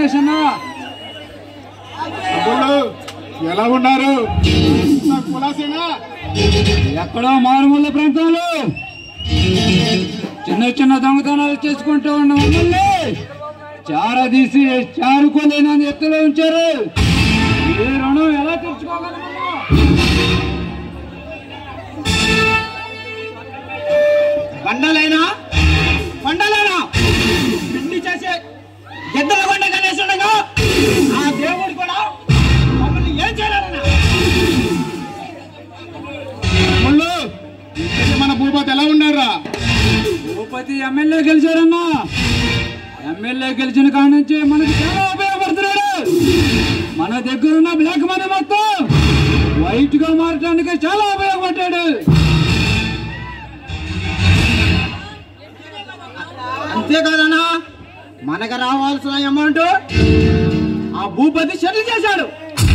గణేష్ అన్న తమ్ముళ్ళు ఎలా ఉన్నారు నాకు కులాసేనా ఎక్కడో మారుమూల ప్రాంతంలో చిన్న చిన్న దొంగతనాలు చేసుకుంటూ ఉన్న మమ్మల్ని చారదీసి చారుకోలేని ఎత్తులో ఉంచారు ఈ రుణం ఎలా తీర్చుకోగలమన్నా బండలైనా బండలైనా పిండి చేసే ఎద్దల బండ గణేశుడుగా ఆ దేవుడు కూడా మమ్మల్ని ఏం చేయాలన్నా తమ్ముళ్ళు ఇంతకీ మన భూపతి ఎలా ఉన్నారా భూపతి ఎమ్మెల్యే గెలిచారన్నా ఎమ్మెల్యే గెలిచిన కాడ నుంచి మనకి చాలా ఉపయోగపడుతున్నాడు మన దగ్గర ఉన్న బ్లాక్ మనీ మొత్తం వైట్ గా మారటానికి చాలా ఉపయోగపడ్డాడు అంతేకాదన్నా మనకు రావాల్సిన అమౌంట్ ఆ భూపతి సెటిల్ చేశాడు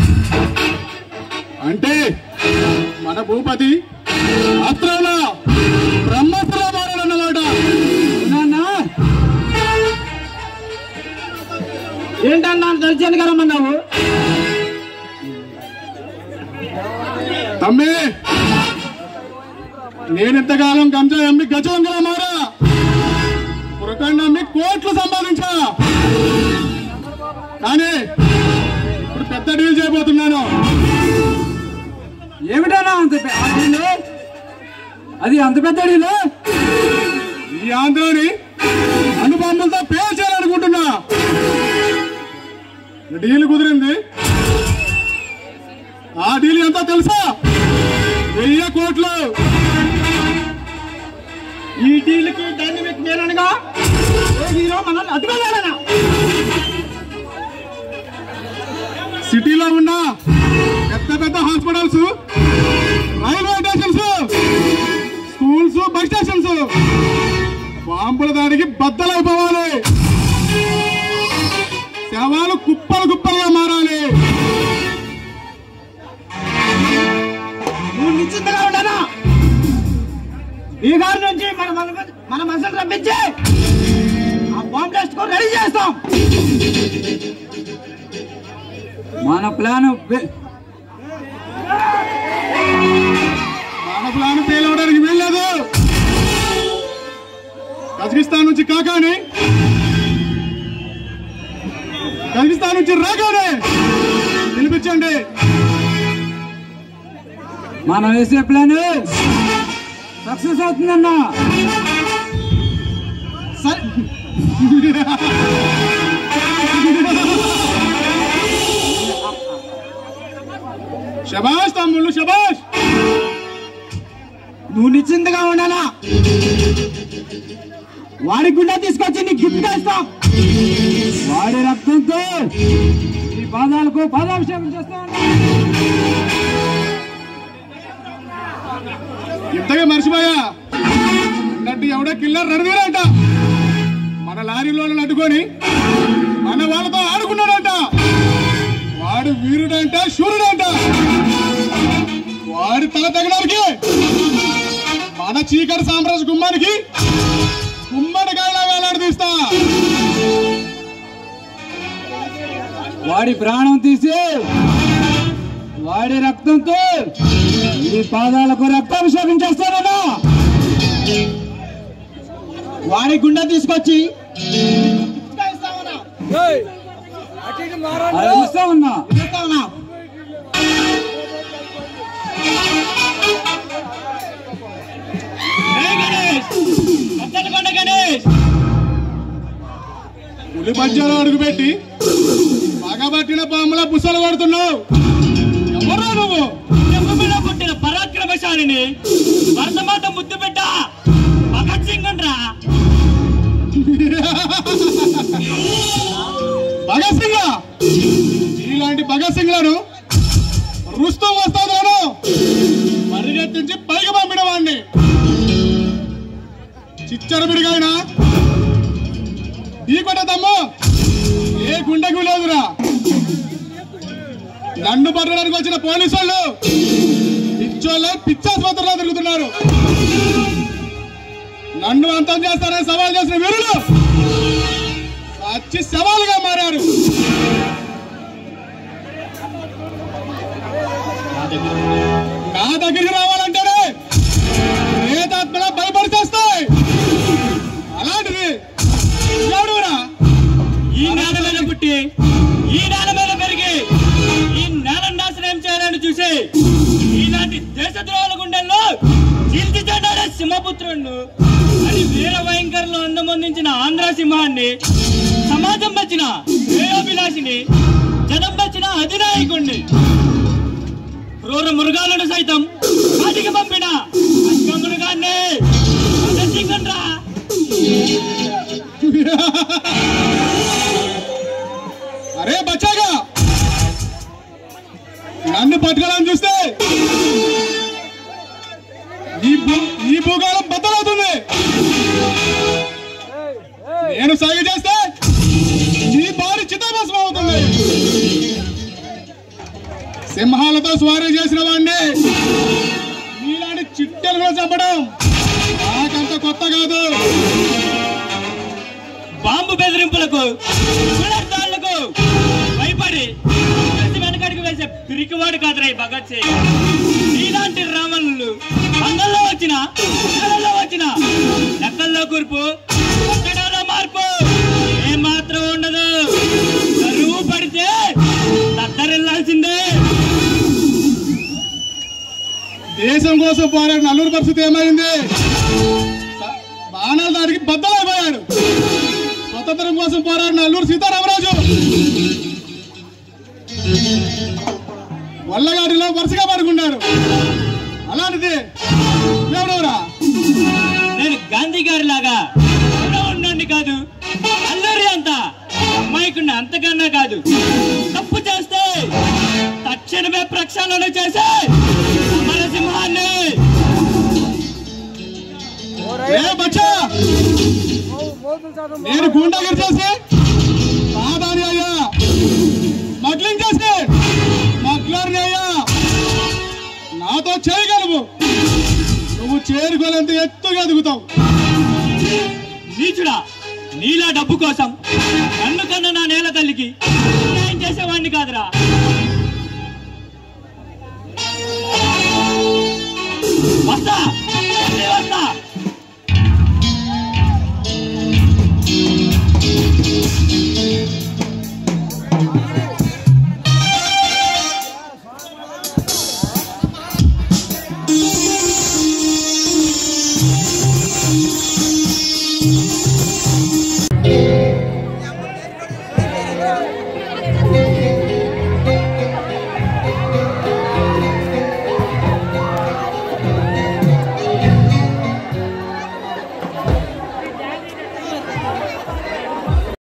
అంటే మన భూపతి అస్త్రాల బ్రహ్మస్త్ర మారాడన్నమాట అవునా ఏంటన్నా తెలిసాను కదమ్మన్నావు తమ్మి నేనెంతకాలం గంజా అమ్మి గజవంగలా మారా పురకండ అమ్మి కోట్లు సంపాదించా కానీ ఇప్పుడు పెద్ద డీల్ చేయబోతున్నాను ఏమిటన్నా అంత పె- ఆ డీలు? అది అంత పెద్ద డీలు? ఈ ఆంధ్రాని అనుబంధంతో పే చేయాలనుకుంటున్నా డీల్ కుదిరింది ఆ డీల్ ఎంతో తెలుసా వెయ్యి కోట్లు ఈ డీల్కి డైనమిక్ నేననగా ఏ హీరో మనల్ని అడ్డుకెళ్ళాలన్నా సిటీలో ఉన్న పెద్ద పెద్ద hospitals railway stations schools bus stations బాంబుల దానికి బద్దలైపోవాలి శవాలు కుప్పలు కుప్పలుగా మారాలి నువ్వు నిశ్చింతగా ఉండనా ఈ గారి నుంచి మన మన మన మనుషులు రప్పించి ఆ బాంబ్ టెస్ట్ కు రెడీ చేస్తాం మన ప్లాన్ వె- మన ప్లాన్ ఫెయిల్ అవడానికి వీల్లేదు కజకిస్తాన్ నుంచి కాకాని కజకిస్తాన్ నుంచి రాగానే పిలిపించండి మనం వేసే ప్లాన్ సక్సెస్ అవుతుందన్నా సరే శబాష్ తమ్ముళ్ళు శబాష్ నువ్వు నిశ్చింతగా ఉండాలా వాడి గుండె తీసుకొచ్చి నీకు గిఫ్ట్ ఇస్తాం వాడి రక్తంతో ఈ పాదాలకు పాదాభిషేకం చేస్తా ఉన్నా ఇంతగా మర్చిపోయా అన్నట్టు ఎవడో కిల్లర్ రణవీరంట మన లారీలో అడ్డుకొని మన వాళ్ళతో ఆడుకున్నాడంట వాడు వీరుడంట శూరుడంట వాడి తల తగడానికి మన చీకటి సామ్రాజ్య గుమ్మానికి గుమ్మడికాయలా వేలాడదీస్తా వాడి ప్రాణం తీసి వాడి రక్తంతో ఈ పాదాలకు రక్తాభిషేకం చేస్తానన్నా వాడి గుండె తీసుకొచ్చి గిఫ్ట్గా ఇస్తామన్నా. అది చూస్తా ఉన్నా ఇస్తామన్నా. జై గణేష్ కత్తెలకొండ గణేష్ పులి పంచాలు అడుగుపెట్టి పగబట్టిన పాముల పుసలు పడుతున్నావు ఎవరు నువ్వు చెప్పుమీద పుట్టిన పరాక్రమశాలిని భరతమాత ముద్దు బిడ్డ భగత్ సింగ్ రా భగత్ సింగ్ ఇలాంటి భగత్ సింగ్ లను రుస్తూ వస్తాను పరిగెత్తించి పైకి పంపిన వాడిని చిచ్చరపిడిగాయన ఈ కొట్ట తమ్ము ఏ గుండెకు లేదురా నన్ను పట్టడానికి వచ్చిన పోలీసు వాళ్ళు పిచ్చోళ్ళు పిచ్చాసుపత్రిలో తిరుగుతున్నారు నన్ను అంతం చేస్తారని సవాల్ చేసిన వీరులు పచ్చి సవాలుగా మారారు నా దగ్గరికి రావాలంటేనే ప్రేతాత్మల భయపడి చేస్తాయి అలాంటిది ఎవడురా ఈ నేల మీద పుట్టి ఈ నేల మీద పెరిగి ఈ నేల నాశనం చేయాలని చూసి ఈనాటి దేశద్రోహుల గుండెల్లో చీల్చి చెడ్డాడే సింహపుత్రుడు అని వీర భయంకరంలో అందమందించిన ఆంధ్ర సింహాన్ని సమాజం మెచ్చిన శ్రేయోభిలాషిని జనం మెచ్చిన అధినాయకుణ్ణి క్రూర మృగాలను సైతం కాటికి పంపిన అశ్వ మృగాన్ని ప్రదర్శించండ్రా. అరే బచ్చాగా నన్ను పట్టుకోవాలని చూస్తే ఈ భూ ఈ భూగోళం బద్దలవుతుంది నేను సాగు చేస్తే నీ బారి చిత్తాభస్మం అవుతుంది సింహాలతో స్వారీ చేసిన వాడిని మీలాంటి చిట్టెలు కూడా చంపడం నాకంత కొత్త కాదు బాంబు బెదిరింపులకు కులర్తాళ్లకు భయపడి కలిసి వెనకడికి వేసే పిరికివాడు కాదురా ఈ భగత్ సింగ్ నీలాంటి రావణులు అంగల్లో వచ్చిన నెలల్లో వచ్చిన లెక్కల్లో కూర్పు కట్టడాల్లో మార్పు ఏమాత్రం ఉండదు కరువు పడితే తత్తరిల్లాల్సిందే దేశం కోసం పోరాడిన అల్లూరి పరిస్థితి ఏమైంది స- బాణాల దాడికి బద్దలైపోయాడు స్వతంత్రం కోసం పోరాడిన అల్లూరు సీతారామరాజు వల్లగాడిలో వరుసగా పడుకున్నారు అలాంటిది ఎవడెవరా నేను గాంధీ గారి లాగా ఉండండి కాదు అల్లరి అంత అమ్మాయికున్న అంతకన్నా కాదు తప్పు చేస్తే తక్షణమే ప్రక్షాళన చేసే అమరసింహాన్ని ఏ బచ్చా నేను గుండాగిరి చేసి కాదాని అయ్యా స్మగ్లింగ్ చేసి స్మగ్లర్ని అయ్యా నాతో చేయగలవు నువ్వు చేరుకోలేంత ఎత్తుగా ఎదుగుతావు నీచుడా నీలా డబ్బు కోసం నన్ను కన్న నా నేల తల్లికి న్యాయం చేసేవాడిని కాదురా వస్తా మళ్ళీ వస్తా Yeah.